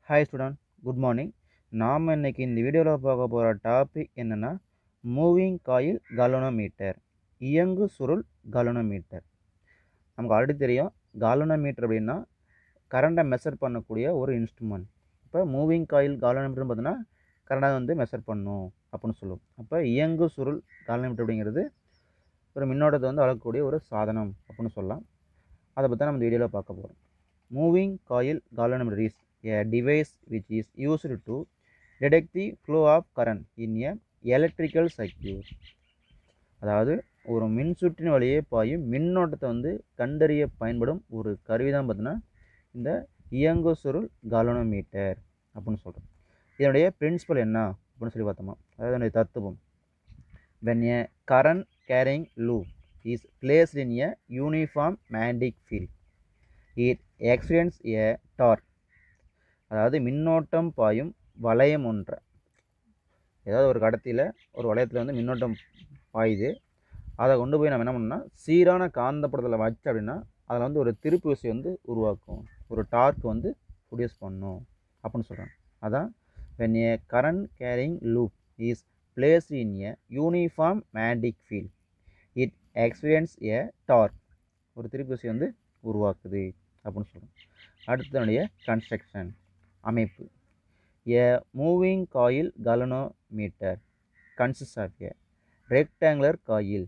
Hi student good morning நாம் இன்னைக்கு இந்த வீடியோவில் பார்க்க போகிற டாபிக் என்னென்னா மூவிங் காயில் கலோனோமீட்டர் இயங்கு சுருள் கலோனோமீட்டர் நமக்கு ஆல்ரெடி தெரியும் காலோனோமீட்டர் அப்படின்னா கரண்ட்டை மெஷர் பண்ணக்கூடிய ஒரு இன்ஸ்ட்ருமெண்ட் இப்போ மூவிங் காயில் காலோனோமீட்டர்னு பார்த்தீங்கன்னா கரண்டை வந்து மெஷர் பண்ணும் அப்படின்னு சொல்லுவோம் அப்போ இயங்கு சுருள் காலோனோமீட்டர் அப்படிங்கிறது ஒரு மின்னோட்டத்தை வந்து அளக்கக்கூடிய ஒரு சாதனம் அப்படின்னு சொல்லலாம் அதை பற்றி நம்ம இந்த வீடியோவில் பார்க்க போகிறோம் moving coil galvanometer is a device which is used to detect the flow of current in a electrical circuit அதாவது ஒரு மின்சுற்றின் வழியே பாயும் மின்னோட்டத்தை வந்து கண்டறிய பயன்படும் ஒரு கருவி தான் பார்த்தீங்கன்னா இந்த இயங்கு சுருள் galvanometer அப்படின்னு சொல்கிறோம் இதனுடைய பிரின்சிபல் என்ன அப்படின்னு சொல்லி பார்த்தோமா அதாவது அதனுடைய தத்துவம் when a current carrying loop is placed in a uniform magnetic field it experience a torque அதாவது மின்னோட்டம் பாயும் வளையம் ஒன்றை ஏதாவது ஒரு கடத்தியில் ஒரு வளையத்தில் வந்து மின்னோட்டம் பாயுது அதை கொண்டு போய் நம்ம என்ன பண்ணோம்னா சீரான காந்தப்படத்தில் வச்சு அப்படின்னா அதில் வந்து ஒரு திருப்பு விசை வந்து உருவாக்கும் ஒரு டார்க் வந்து ப்ரொடியூஸ் பண்ணும் அப்படின்னு சொல்கிறாங்க அதான் when a current carrying loop is placed in a uniform magnetic field it experience a torque ஒரு திருப்பு விசை வந்து உருவாக்குது அப்படின்னு சொல்கிறோம் அடுத்தனுடைய கன்ஸ்ட்ரக்ஷன் அமைப்பு a moving coil galvanometer consists of a rectangular coil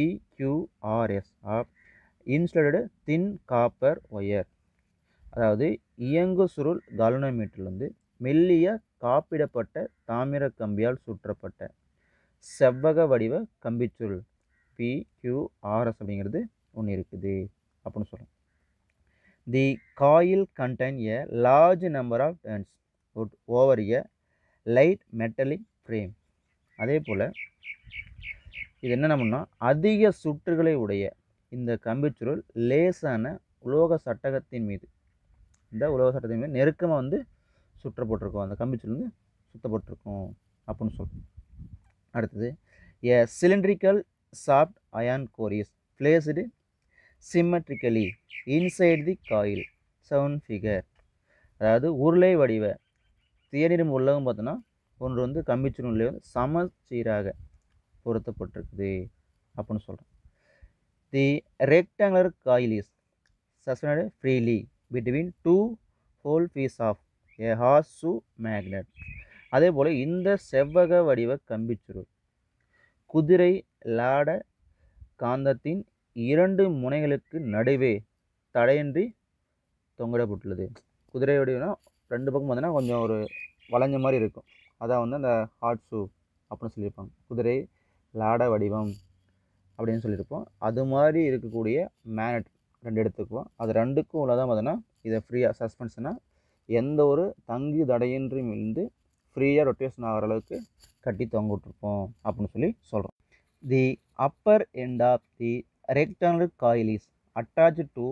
BQRS of insulated thin copper wire அதாவது இயங்கு சுருள் galvanometer வந்து மெல்லிய காப்பிடப்பட்ட தாமிர கம்பியால் சுற்றப்பட்ட செவ்வக வடிவ கம்பிச்சுருள் பிக்யூஆர்எஸ் அப்படிங்கிறது ஒன்று இருக்குது அப்படின்னு சொல்கிறோம் the coil contain a large number of turns would over a light metallic frame அதே போல் இது என்ன பண்ணா அதிக சுற்றுகளை உடைய இந்த கம்பிச்சுருள் லேசான உலோக சட்டகத்தின் மீது இந்த உலோக சட்டத்தின் மீது நெருக்கமாக வந்து சுற்றப்பட்டிருக்கும் அந்த கம்பிச்சுருள் வந்து சுத்தப்பட்டிருக்கும் அப்படின்னு சொல்கிறோம் அடுத்தது a cylindrical soft iron core is placed symmetrically inside the coil sound figure அதாவது உருளை வடிவ தேநீரும் உள்ளவும் பார்த்தோன்னா ஒன்று வந்து கம்பிச்சுருளே வந்து சமச்சீராக பொருத்தப்பட்டிருக்குது அப்படின்னு சொல்கிறோம் the rectangular coil is suspended freely between two pole pieces of a horseshoe magnet அதே போல் இந்த செவ்வக வடிவ கம்பிச்சுருள் குதிரை லாட காந்தத்தின் இரண்டு முனைகளுக்கு நடுவே தடையின்றி தொங்கிடப்பட்டுள்ளது குதிரை வடிவம்னா ரெண்டு பக்கம் பார்த்தீங்கன்னா கொஞ்சம் ஒரு வளைஞ்ச மாதிரி இருக்கும் அதான் வந்து அந்த ஹார்ட் ஷூ அப்படின்னு சொல்லியிருப்பாங்க குதிரை லாட வடிவம் அப்படின்னு சொல்லியிருப்போம் அது மாதிரி இருக்கக்கூடிய மேனட் ரெண்டு எடுத்துக்குவோம் அது ரெண்டுக்கும் உள்ளதான் பார்த்தீங்கன்னா இதை ஃப்ரீயாக சஸ்பென்ஷனாக எந்த ஒரு தங்கு தடையின்றி இருந்து ஃப்ரீயாக ரொட்டேஷன் ஆகிற அளவுக்கு கட்டி தொங்க விட்ருப்போம் அப்படின்னு சொல்லி சொல்கிறோம் the upper end of the rectangular coil is attached to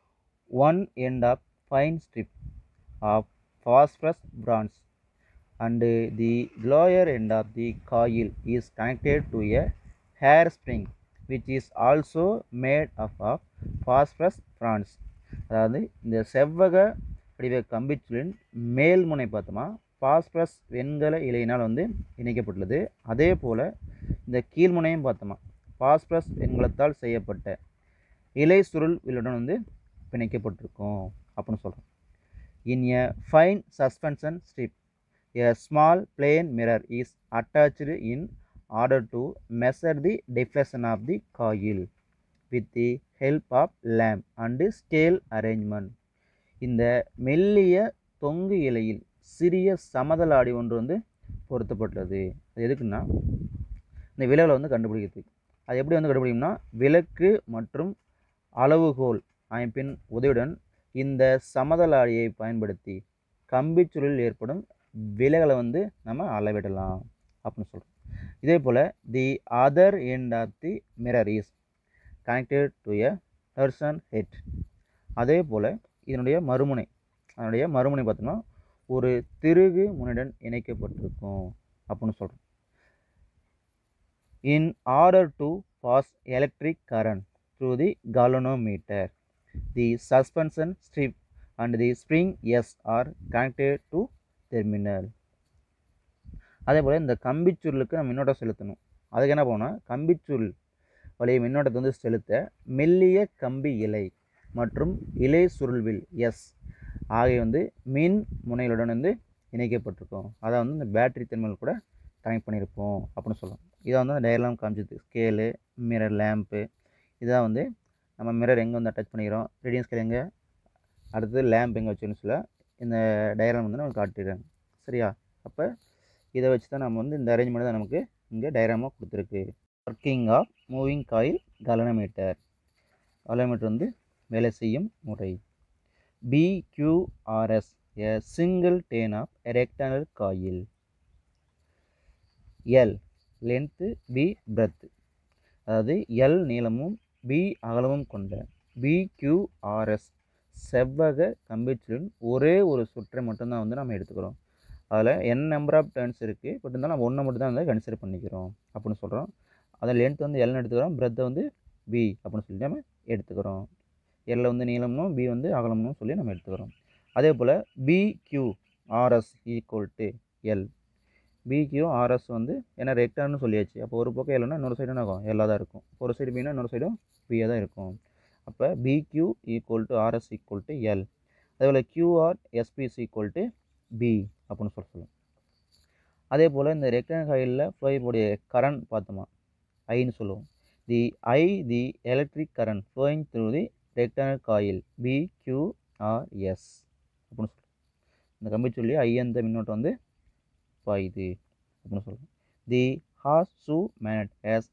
one end of fine strip of phosphorus bronze and the lower end of the coil is connected to a hair spring which is also made up of phosphorus bronze அதாவது இந்த செவ்வக வடிவ கம்பிச்சுளின் மேல் முனை பார்த்தோமா phosphorus வெண்கல இலையினால் வந்து இணைக்கப்பட்டுள்ளது அதே போல் இந்த கீழ்முனையும் பார்த்தோமா பாஸ்பரஸ் வெண்கலத்தால் செய்யப்பட்ட இலை சுருள் வில்லுடன் வந்து பிணைக்கப்பட்டிருக்கும் அப்படின்னு சொல்கிறோம் In a fine suspension strip, a small plane mirror is attached in order to measure the deflection of the coil with the help of lamp and scale arrangement. இந்த மெல்லிய தொங்கு இலையில் சிறிய சமதளாடி ஒன்று வந்து பொருத்தப்பட்டுள்ளது அது எதுக்குன்னா இந்த விலகலை வந்து கண்டுபிடிக்கிறதுக்கு அது எப்படி வந்து கண்டுபிடிக்கும்னா விளக்கு மற்றும் அளவுகோல் அமைப்பின் உதவியுடன் இந்த சமதளாடியை பயன்படுத்தி கம்பிச்சுருளில் ஏற்படும் விலகலை வந்து நம்ம அளவிடலாம் அப்படின்னு சொல்கிறோம் இதே போல் the other end of the mirror is connected to a torsion head அதே போல் இதனுடைய மறுமுனை அதனுடைய மறுமுனை பார்த்தோம்னா ஒரு திருகு முனையுடன் இணைக்கப்பட்டிருக்கும் அப்படின்னு சொல்கிறோம் in order to pass electric current through the galvanometer the suspension strip and the spring S are connected to terminal அதே போல் இந்த கம்பிச்சுருளுக்கு நம்ம மின்னோட்டம் செலுத்தணும் அதுக்கு என்ன பண்ணணும் கம்பிச்சுருள் வழிய மின்னோட்டத்தை வந்து செலுத்த மெல்லிய கம்பி இலை மற்றும் இலை சுருள்வில் எஸ் ஆகிய வந்து மின் முனைகளுடன் வந்து இணைக்கப்பட்டிருக்கும் அதை வந்து இந்த பேட்டரி தெர்மல் கூட கனெக்ட் பண்ணியிருப்போம் அப்படின்னு சொல்லலாம் இதை வந்து அந்த டயர்லாம் காமிச்சது ஸ்கேலு மிரர் லேம்ப்பு இதான் வந்து நம்ம மிரர் எங்கே வந்து அட்டாச் பண்ணிக்கிறோம் ரேடியன் ஸ்கேல் எங்கே அடுத்தது லேம்ப் எங்கே வச்சுன்னு சொல்ல இந்த டயக்ராம் வந்து நமக்கு காட்டிடுறாங்க சரியா அப்போ இதை வச்சு தான் நம்ம வந்து இந்த அரேஞ்ச்மெண்ட் தான் நமக்கு இங்கே டயக்ராமாக கொடுத்துருக்கு working of moving coil galvanometer galvanometer வந்து வேலை செய்யும் முறை PQRS a single turn of rectangle coil L length B breadth அதாவது எல் நீளமும் பி அகலமும் கொண்ட பிக்யூஆர்எஸ் செவ்வக கம்பிச்சுருளின் ஒரே ஒரு சுற்றை மட்டும்தான் வந்து நம்ம எடுத்துக்கிறோம் அதில் என் நம்பர் ஆஃப் டர்ன்ஸ் இருக்குது பட் இருந்தாலும் நம்ம ஒன்றை மட்டும் தான் வந்து கன்சிடர் பண்ணிக்கிறோம் அப்படின்னு சொல்கிறோம் அதில் லென்த் வந்து எல்னு எடுத்துக்கிறோம் பிரெத்தை வந்து பி அப்படின்னு சொல்லி நம்ம எடுத்துக்கிறோம் எல்ல வந்து நீளம்னும் பி வந்து அகலம்னு சொல்லி நம்ம எடுத்துக்கிறோம் அதே போல் PQ RS equal to L PQ RS வந்து ஏன்னா ரெக்டான்னு சொல்லியாச்சு அப்போ ஒரு பக்கம் எல்னா இன்னொரு சைடு என்ன ஆகும் எல்லா தான் இருக்கும் ஒரு சைடு பின்னா இன்னொரு சைடும் பியாக தான் இருக்கும் அப்போ PQ equal to RS equal to L அதேபோல் QR SPs equal to B அப்படின்னு சொல்ல சொல்லுவோம் அதே போல் இந்த ரெக்டாங்கல் காயிலில் ஃப்ளோயக்கூடிய கரண்ட் பார்த்தோமா ஐன்னு சொல்லுவோம் the I the electric current flowing through the rectangle coil PQRS அப்படின்னு சொல்லுவோம் இந்த கம்பி சொல்லி ஐ அந்த மின்னோட்டம் வந்து பாயுது அப்படின்னு சொல்லுவோம் the horseshoe magnet has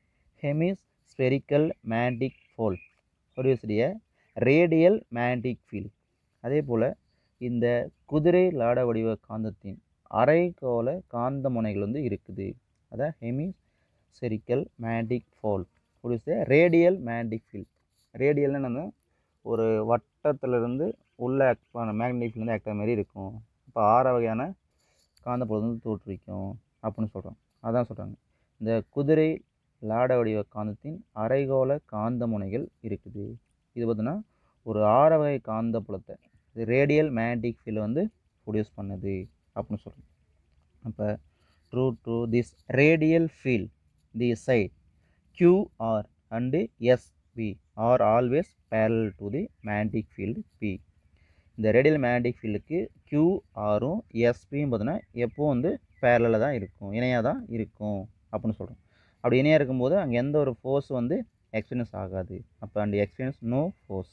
hemispherical magnetic pole ஒடிவசிய ரேடியல் மேண்டிக் ஃபீல்ட் அதே போல் இந்த குதிரை லாட வடிவ காந்தத்தின் அரைக்கோள காந்த முனைகள் வந்து இருக்குது அதான் ஹெமி செரிக்கல் மேண்டிக் ஃபோல் ஒடிவசிய ரேடியல் மேண்டிக் ஃபீல்ட் ரேடியல்னு என்னன்னா ஒரு வட்டத்திலிருந்து உள்ள ஆக்ட் பண்ண மேக்னெட்டிக் ஃபீல்ட் வந்து ஆக்ட் மாதிரி இருக்கும் அப்போ ஆறு வகையான காந்தப்புலம் வந்து தோற்றுவிக்கும் அப்படின்னு சொல்கிறோம் அதான் சொல்கிறாங்க இந்த குதிரை லாட வடிவ காந்தத்தின் அரைகோள காந்த முனைகள் இருக்குது இது பார்த்தீங்கன்னா ஒரு ஆற வகை காந்த புலத்தை இது ரேடியல் மேக்னெட்டிக் ஃபீல்டு வந்து ப்ரொடியூஸ் பண்ணுது அப்படின்னு சொல்கிறோம் அப்போ due to this radial field the side QR and SP are always parallel to the magnetic field B இந்த ரேடியல் மேக்னெட்டிக் ஃபீல்டுக்கு கியூஆரும் எஸ்பியும் பார்த்தீங்கன்னா எப்போவும் வந்து பேரலில் தான் இருக்கும் இணையாக தான் இருக்கும் அப்படின்னு சொல்கிறோம் அப்படி இணையாக இருக்கும்போது அங்கே எந்த ஒரு ஃபோர்ஸ் வந்து எக்ஸ்பீரியன்ஸ் ஆகாது அப்போ அண்ட் எக்ஸ்பீரியன்ஸ் நோ ஃபோர்ஸ்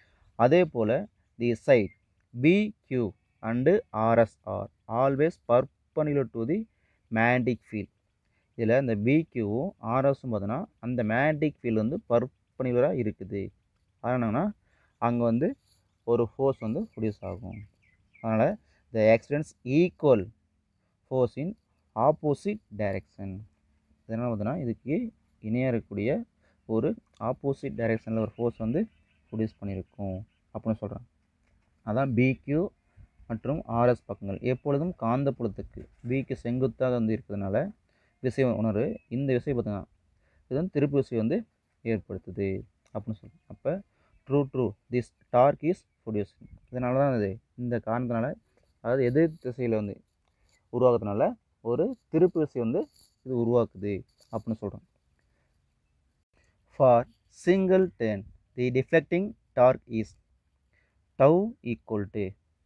அதே போல் the side PQ and RS are always perpendicular to the magnetic field இதில் இந்த பிக்யூவும் ஆர்எஸும் பார்த்தோன்னா அந்த மேக்னெட்டிக் ஃபீல்டு வந்து பர்பனிகுலராக இருக்குது அதனால் என்னன்னா அங்கே வந்து ஒரு ஃபோர்ஸ் வந்து ப்ரொடியூஸ் ஆகும் அதனால் the experience equal force in opposite direction இதனால் பார்த்தோன்னா இதுக்கு இணையாக இருக்கக்கூடிய ஒரு ஆப்போசிட் டைரெக்ஷனில் ஒரு ஃபோர்ஸ் வந்து ப்ரொடியூஸ் பண்ணியிருக்கும் அப்படின்னு சொல்கிறேன் அதான் பிக்யூ மற்றும் ஆர்எஸ் பக்கங்கள் எப்பொழுதும் காந்தப்புலத்துக்கு பிக்கு செங்குத்தாக வந்து இருக்கிறதுனால விசை உணர்வு இந்த விசை பார்த்தீங்கன்னா இது வந்து திருப்பு விசை வந்து ஏற்படுத்துது அப்படின்னு சொல்கிறோம் அப்போ due due this torque is producing இதனால தான் இது இந்த காரணத்தினால அதாவது எதிர் திசையில் வந்து உருவாக்குறதுனால ஒரு திருப்பு விசை வந்து இது உருவாக்குது அப்படின்னு சொல்கிறோம் for single turn the deflecting torque is tau equal to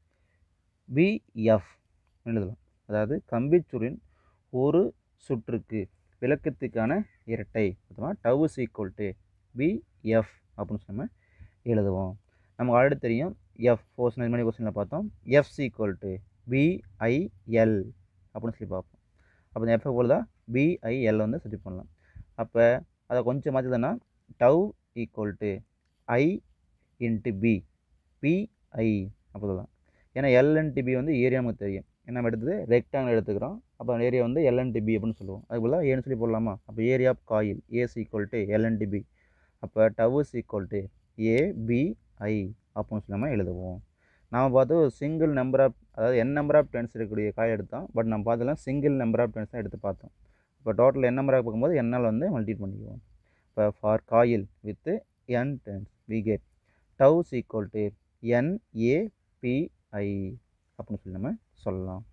BF எழுதலாம் அதாவது கம்பிச்சுரின் ஒரு சுற்றுக்கு விளக்கத்துக்கான இரட்டை பார்த்தோமா tau is equal to BF அப்படின்னு சொல்லி நம்ம எழுதுவோம் நமக்கு ஆல்ரெடி தெரியும் எஃப் ஃபோர்ஸ் இது மாதிரி கொஸ்டினில் பார்த்தோம் எஃப் ஈக்குவல் டு பிஐஎல் அப்படின்னு சொல்லி பார்ப்போம் அப்போ இந்த எஃப்ஐ போல் தான் பிஐஎல் வந்து சப்ஜெக்ட் பண்ணலாம் அப்போ அதை கொஞ்சம் மாற்றிதன்னா tau equal to I into B BI அப்போ சொல்லலாம் ஏன்னா எல்என்டி பி வந்து ஏரியா நமக்கு தெரியும் என்ன நம்ம எடுத்தது ரெக்டாங்கிள் எடுத்துக்கிறோம் அப்போ ஏரியா வந்து எல்என்டி பி அப்படின்னு சொல்லுவோம் அது போல் ஏன்னு சொல்லி போடலாமா அப்போ area of coil A is equal to L and B அப்போ tau is equal to ABI அப்படின்னு சொல்லி நம்ம எழுதுவோம் நாம் பார்த்து ஒரு சிங்கிள் நம்பர் ஆஃப் அதாவது என் நம்பர் ஆஃப் டென்ஸ் இருக்கக்கூடிய காய் எடுத்தோம் பட் நம்ம பார்த்தலாம் சிங்கிள் நம்பர் ஆஃப் டென்ஸ் தான் எடுத்து பார்த்தோம் இப்போ டோட்டல் என் நம்பராக பார்க்கும்போது என்னால் வந்து மல்டி பண்ணிக்குவோம் இப்போ for coil with N turns we get tau is equal to NABI அப்படின்னு சொல்லி நம்ம சொல்லலாம்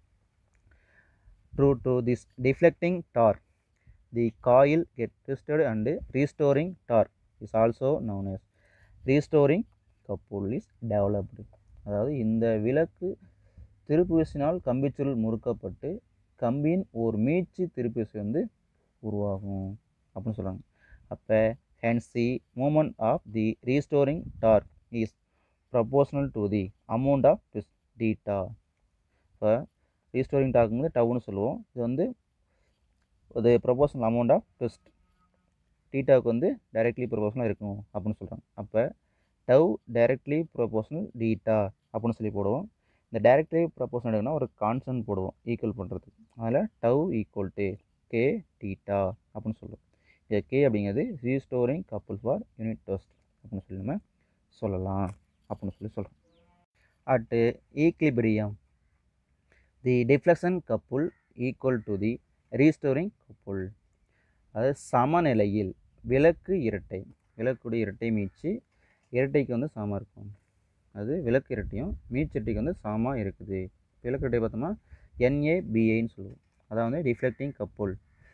due to this deflecting torque the coil get twisted and restoring torque is also known as restoring couple is developed அதாவது இந்த விளக்கு திருப்பு விசினால் கம்பிச்சுருள் முறுக்கப்பட்டு கம்பியின் ஒரு மீட்சி திருப்பு விசை வந்து உருவாகும் அப்படின்னு சொல்கிறாங்க அப்போ hence the moment of the restoring torque is proportional to the amount of twist theta இப்போ ரீஸ்டோரிங் டார்க்குங்கிறது டவுன்னு சொல்லுவோம் இது வந்து ஒரு ப்ரொபோஷனல் அமௌண்ட் ஆஃப் ட்விஸ்ட் டீட்டாவுக்கு வந்து டைரெக்ட்லி ப்ரொபோஷனலாக இருக்கும் அப்படின்னு சொல்கிறாங்க அப்போ டவ் டைரெக்ட்லி ப்ரொபோஷனல் டீட்டா அப்படின்னு சொல்லி போடுவோம் இந்த டைரெக்ட்லி ப்ரொபோஷனல் எடுக்கணும்னா ஒரு கான்ஸ்டன்ட் போடுவோம் ஈக்குவல் பண்ணுறதுக்கு அதில் tau equal to K theta அப்படின்னு சொல்லுவோம் இது கே அப்படிங்கிறது restoring couple for unit twist அப்படின்னு சொல்லி நம்ம சொல்லலாம் அப்படின்னு சொல்லி சொல்கிறோம் at equilibrium the deflection couple equal to the restoring couple அதாவது சமநிலையில் விளக்கு இரட்டை விளக்குடைய இரட்டை மீச்சு இரட்டைக்கு வந்து சமம் இருக்கும் அது விளக்கு இரட்டையும் மீச்சட்டிக்கு வந்து சமமாக இருக்குது விளக்கு இரட்டை பார்த்தோம்னா என்ஏபிஐன்னு சொல்லுவோம் அதான் வந்து டிஃப்ளெக்டிங் கப்புள்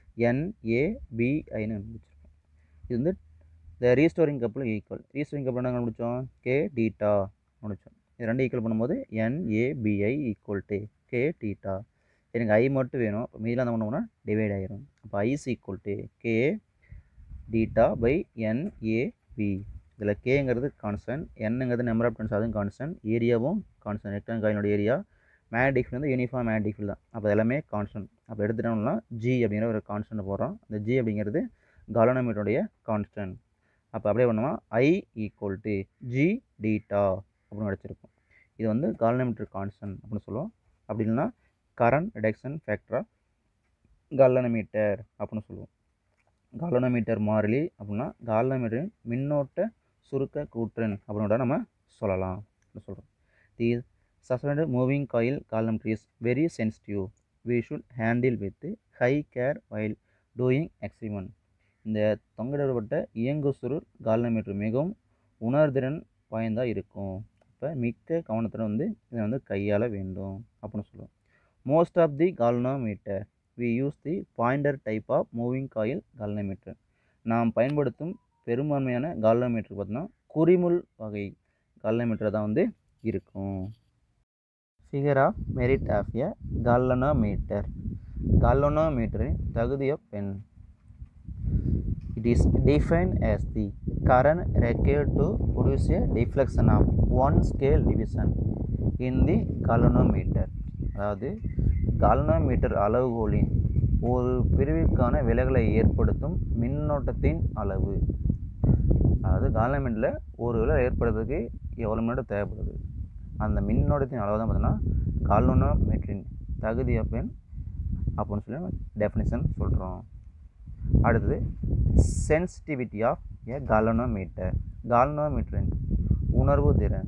என்ஏபிஐன்னு கண்டுபிடிச்சிருக்கோம் இது வந்து இந்த ரீஸ்டோரிங் கப்பில் ஈக்குவல் ரீஸ்டோரிங் கப்பில் என்ன கண்டுபிடிச்சோம் கே டீட்டா முடிச்சோம் இது ரெண்டு ஈக்குவல் பண்ணும்போது NABI equal to K theta எனக்கு ஐ மட்டும் வேணும் மீதில் என்ன பண்ணுவோம்னா டிவைட் ஆகிரும் அப்போ I is equal to K theta by NAB இதில் கேங்கிறது கான்ஸ்டன்ட் என்னங்கிறது நம்பர் ஆஃப் டன்ஸ் அதுவும் கான்ஸ்டன்ட் ஏரியாவும் கான்ஸ்டன்ட் ரெக்டாங் காயினோட ஏரியா மேடிக் வந்து யூனிஃபார்ம் மேடிக் தான் அப்போ எல்லாமே கான்ஸ்டன்ட் அப்போ எடுத்துட்டோம்னா ஜி அப்படிங்கிற ஒரு கான்ஸ்டன்ட் போடுறோம் அந்த ஜி அப்படிங்கிறது காலனோமீட்டருடைய கான்ஸ்டன்ட் அப்போ அப்படியே பண்ணுவோம் I equal to G theta அப்படின்னு கிடச்சிருக்கும் இது வந்து காலனோமீட்டர் கான்ஸ்டன்ட் அப்படின்னு சொல்லுவோம் அப்படி இல்லைன்னா current reduction factor of galvanometer அப்படின்னு சொல்லுவோம் காலனோமீட்டர் மாறிலி அப்படின்னா காலனோமீட்டரின் மின்னோட்ட சுருக்க கூற்றன் அப்படின்னு நம்ம சொல்லலாம் சொல்கிறோம் தி suspended moving coil column is very sensitive. We should handle with high care while doing experiment. இந்த தொங்கிடப்பட்ட இயங்கு சுருள் கால்னோமீட்டர் மிகவும் உணர்திறன் வாய்ந்தாக இருக்கும் இப்போ மிக்க கவனத்துடன் வந்து இதை வந்து கையாள வேண்டும் அப்படின்னு சொல்லுவோம் most of the galvanometer we use the pointer type of moving coil galvanometer நாம் பயன்படுத்தும் பெரும்பான்மையான கால்னோமீட்டர் பார்த்தோன்னா குறிமுள் வகை கால்னோமீட்டர் தான் வந்து இருக்கும் figure of merit of a galvanometer காலனோமீட்டரின் தகுதிய பெண் it is defined as the current required to produce a deflection of one scale division in the galvanometer அதாவது காலனோமீட்டர் அளவுகோலின் ஒரு பிரிவிற்கான விலகலை ஏற்படுத்தும் மின்னோட்டத்தின் அளவு அதாவது காலனோமீட்டரில் ஒரு விலை ஏற்படுறதுக்கு எவ்வளோ மின்னோட்டம் தேவைப்படுது அந்த மின்னோட்டத்தின் அளவு தான் பார்த்தீங்கன்னா கால்னோமீட்டரின் தகுதிய பெண் அப்படின்னு சொல்லி டெஃபினிஷன் சொல்கிறோம் அடுத்தது சென்சிட்டிவிட்டி ஆஃப் ஏ காலனோமீட்டர் காலனோமீட்டரின் உணர்வு திறன்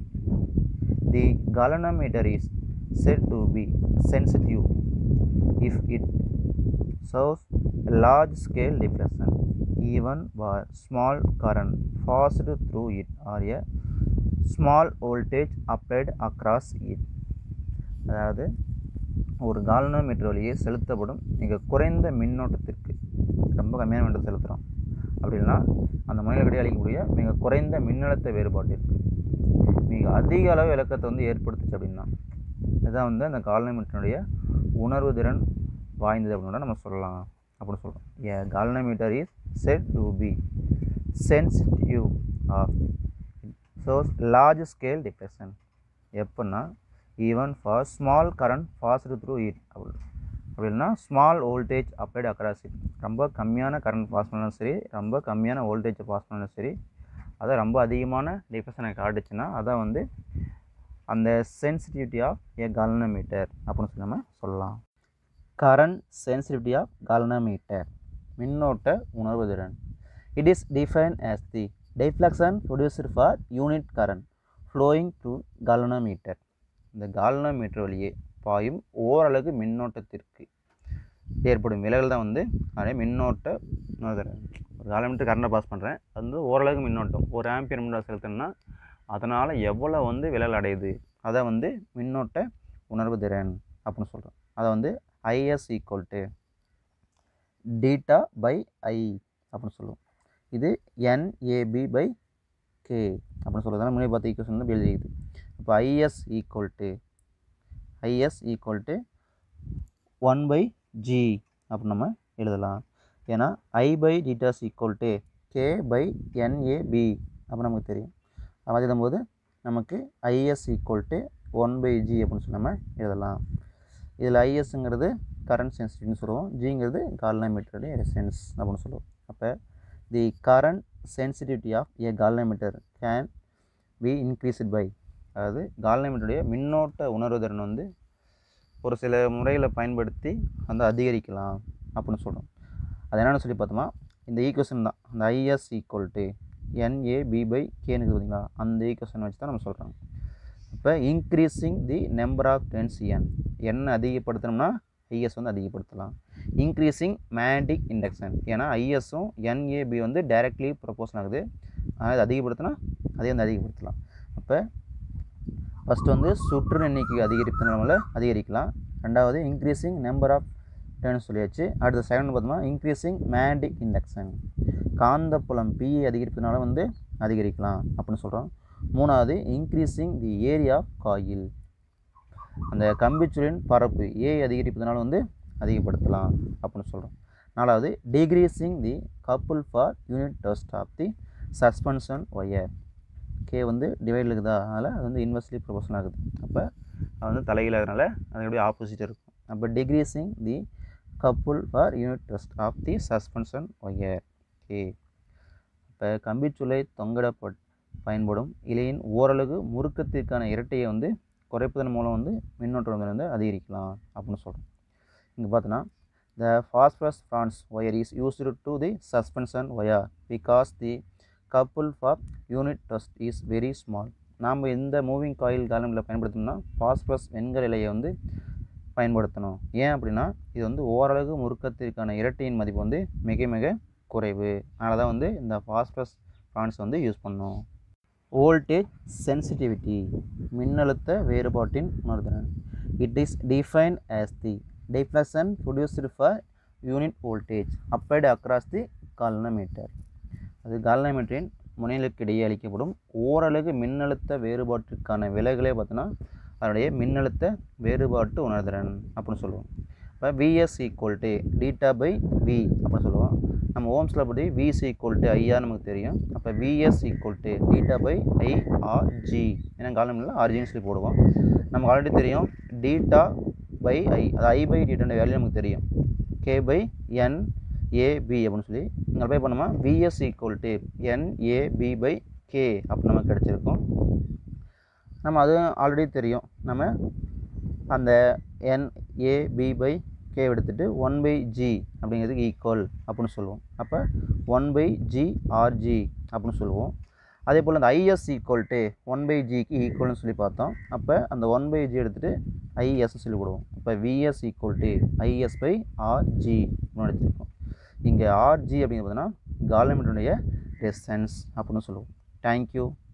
the galvanometer is said to be sensitive if it shows a large scale deflection even where small current passed through it or a small voltage applied across it அதாவது ஒரு கால்னோமீட்டர் வழியே செலுத்தப்படும் மிக குறைந்த மின்னோட்டத்திற்கு ரொம்ப கம்மியான மின்னோட்டம் செலுத்துகிறோம் அப்படின்னா அந்த முனையிலக்கடி அளிக்கக்கூடிய மிக குறைந்த மின்னழுத்த வேறுபாட்டிற்கு மிக அதிக அளவு விளக்கத்தை வந்து ஏற்படுத்துச்சு அப்படின்னா இதுதான் வந்து அந்த கால்னோமீட்டருடைய உணர்வு திறன் வாய்ந்தது அப்படின்னு நம்ம சொல்லலாம் அப்படின்னு சொல்கிறோம் a galvanometer is set to be sensitive of shows large scale depression எப்படின்னா even for small current passed through it அப்படி அப்படின்னா small voltage applied across it ரொம்ப கம்மியான கரண்ட் பாஸ் பண்ணாலும் சரி ரொம்ப கம்மியான வோல்டேஜை பாஸ் பண்ணாலும் சரி அதை ரொம்ப அதிகமான டிப்ரெஷனை காட்டுச்சுன்னா அதான் வந்து அந்த சென்சிட்டிவிட்டி ஆஃப் ஏ கால்னோமீட்டர் அப்படின்னு சொல்லி நம்ம சொல்லலாம் கரண்ட் சென்சிட்டிவிட்டி ஆஃப் கால்னோமீட்டர் மின்னோட்ட உணர்வு திறன் it is define as the deflection produced for unit current flowing through galvanometer இந்த கால்னோமீட்டர் வழியே பாயும் ஓரளவு மின்னோட்டத்திற்கு ஏற்படும் விலகல் தான் வந்து அதே மின்னோட்ட உணர்வு திறன் ஒரு கால்னோமீட்டர் கரண்டை பாஸ் பண்ணுறேன் அது வந்து ஓரளவுக்கு மின்னோட்டம் ஒரு ஆம்பியர் மின்னோட்டம் செலுத்தணும்னா அதனால் எவ்வளோ வந்து விலகல் அடையுது அதை வந்து மின்னோட்ட உணர்வு திறன் அப்படின்னு சொல்கிறோம் அதை வந்து IS equal to theta by I அப்படின்னு சொல்லுவோம் இது என்ஏபி பை கே அப்படின்னு சொல்கிறது முன்னாடி பார்த்த ஈக்குவேஷன் வந்து எழுதிக்குது இப்போ IS equal to IS equal to one by G அப்படின்னு நம்ம எழுதலாம் ஏன்னா I by theta is equal to K by NAB அப்போ நமக்கு தெரியும் அது எழுதும்போது நமக்கு IS equal to one by G அப்படின்னு சொல்லி நம்ம எழுதலாம் இதில் ஐஎஸ்ங்கிறது கரண்ட் சென்சிட்டிவ்னு சொல்லுவோம் ஜிங்கிறது கால்னோமீட்டருடைய ரெசன்ஸ் அப்படின்னு சொல்லுவோம் அப்போ the current sensitivity of a galvanometer can be increased by அதாவது கால்னோமீட்டருடைய மின்னோட்ட உணர்வுதிறன் வந்து ஒரு சில முறைகளை பயன்படுத்தி வந்து அதிகரிக்கலாம் அப்படின்னு சொல்கிறோம் அது என்னென்னு சொல்லி பார்த்தோமா இந்த ஈக்குவேஷன் தான் அந்த IS equal to NAB by கேன்னு பார்த்தீங்களா அந்த ஈக்குவேஷன் வச்சு தான் நம்ம சொல்கிறோம் இப்போ increasing the number of turns N N அதிகப்படுத்தணும்னா ஐஎஸ் வந்து அதிகப்படுத்தலாம் இன்க்ரீஸிங் மேண்டிக் இண்டக்ஷன் ஏன்னா ஐஎஸும் என்ஏபி வந்து டைரக்ட்லி ப்ரொப்போஷன் ஆகுது அது அதிகப்படுத்தினா அதே வந்து அதிகப்படுத்தலாம் அப்போ ஃபஸ்ட்டு வந்து சுற்று எண்ணிக்கை அதிகரிப்பதனால அதிகரிக்கலாம் ரெண்டாவது இன்க்ரீஸிங் நம்பர் ஆஃப் டேர்ன் சொல்லியாச்சு அடுத்த செகண்ட் பார்த்தோம்னா இன்க்ரீஸிங் மேண்டிக் இண்டக்ஷன் காந்தப்புலம் பிஏ அதிகரிப்பதனால வந்து அதிகரிக்கலாம் அப்படின்னு சொல்கிறோம் மூணாவது increasing the area of coil அந்த கம்பிச்சுரின் பரப்பு ஏ அதிகரிப்பதனால வந்து அதிகப்படுத்தலாம் அப்படின்னு சொல்கிறோம் நாலாவது decreasing the couple for unit twist of the suspension wire K வந்து டிவைடில் இருக்குதா அதனால் அது வந்து இன்வெர்ஸ்லி ப்ரொபோஷன் ஆகுது அப்போ அது வந்து தலைகீழாகிறதுனால அது எப்படி ஆப்போசிட் இருக்கும் அப்போ decreasing the couple for unit twist of the suspension wire K இப்போ கம்பிச்சுளை தொங்கடப்பட் பயன்படும் இலையின் ஓரளவு முறுக்கத்திற்கான இரட்டையை வந்து குறைப்பதன் மூலம் வந்து மின்னோட்டம் வந்து அதிகரிக்கலாம் அப்படின்னு சொல்கிறோம் இங்கே பார்த்தோன்னா the phosphorus bronze wire is used to the suspension wire because the couple for unit twist is very small நாம் இந்த மூவிங் காயில் காலங்களில் பயன்படுத்தணும்னா ஃபாஸ்பரஸ் வெண்கல இலையை வந்து பயன்படுத்தணும் ஏன் அப்படின்னா இது வந்து ஓரளவு முறுக்கத்திற்கான இரட்டையின் மதிப்பு வந்து மிக மிக குறைவு அதனால தான் வந்து இந்த ஃபாஸ்பரஸ் ஃப்ரான்ஸ் வந்து யூஸ் பண்ணணும் வோல்டேஜ் சென்சிட்டிவிட்டி மின்னழுத்த வேறுபாட்டின் உணர்திறன் it is define as the deflection produced for unit voltage applied across the galvanometer அது கால்னோமீட்டரின் முனைகளுக்கு இடையே அளிக்கப்படும் ஓரலகு மின்னழுத்த வேறுபாட்டிற்கான விலைகளே பார்த்தோன்னா அதனுடைய மின்னழுத்த வேறுபாட்டு உணர்திறன் அப்படின்னு சொல்லுவோம் இப்போ VS equal to theta by V அப்படின்னு சொல்லுவோம் நம்ம ஓம்ஸில் படி விஸ் ஈக்குவல் டு ஐஆர் நமக்கு தெரியும் அப்போ VS equal to theta by I RG ஏன்னா காலமில் ஆர்ஜின்னு சொல்லி போடுவோம் நமக்கு ஆல்ரெடி தெரியும் டீட்டா பை ஐ அது ஐ பை டீட்டான வேல்யூ நமக்கு தெரியும் கே பை என் ஏபி அப்படின்னு சொல்லி இங்கே அப்ளை பண்ணோமா VS equal to NAB by K அப்படி நமக்கு கிடச்சிருக்கும் நம்ம அது ஆல்ரெடி தெரியும் நம்ம அந்த என்ஏபி பை கே எடுத்துகிட்டு ஒன் பை ஜி அப்படிங்கிறதுக்கு ஈக்குவல் அப்படின்னு சொல்லுவோம் அப்போ ஒன் பை ஜி ஆர்ஜி அப்படின்னு சொல்லுவோம் அதே போல் அந்த IS equal to one by ஜிக்கு ஈக்குவல்னு சொல்லி பார்த்தோம் அப்போ அந்த ஒன் பை ஜி எடுத்துகிட்டு ஐஎஸ் சொல்லி போடுவோம் இப்போ VS equal to IS by RG அப்படின்னு எடுத்துருக்கோம் இங்கே ஆர்ஜி அப்படிங்கிறது பார்த்தீங்கன்னா காலமீட்டருடைய ரெசன்ஸ் அப்படின்னு சொல்லுவோம் தேங்க்யூ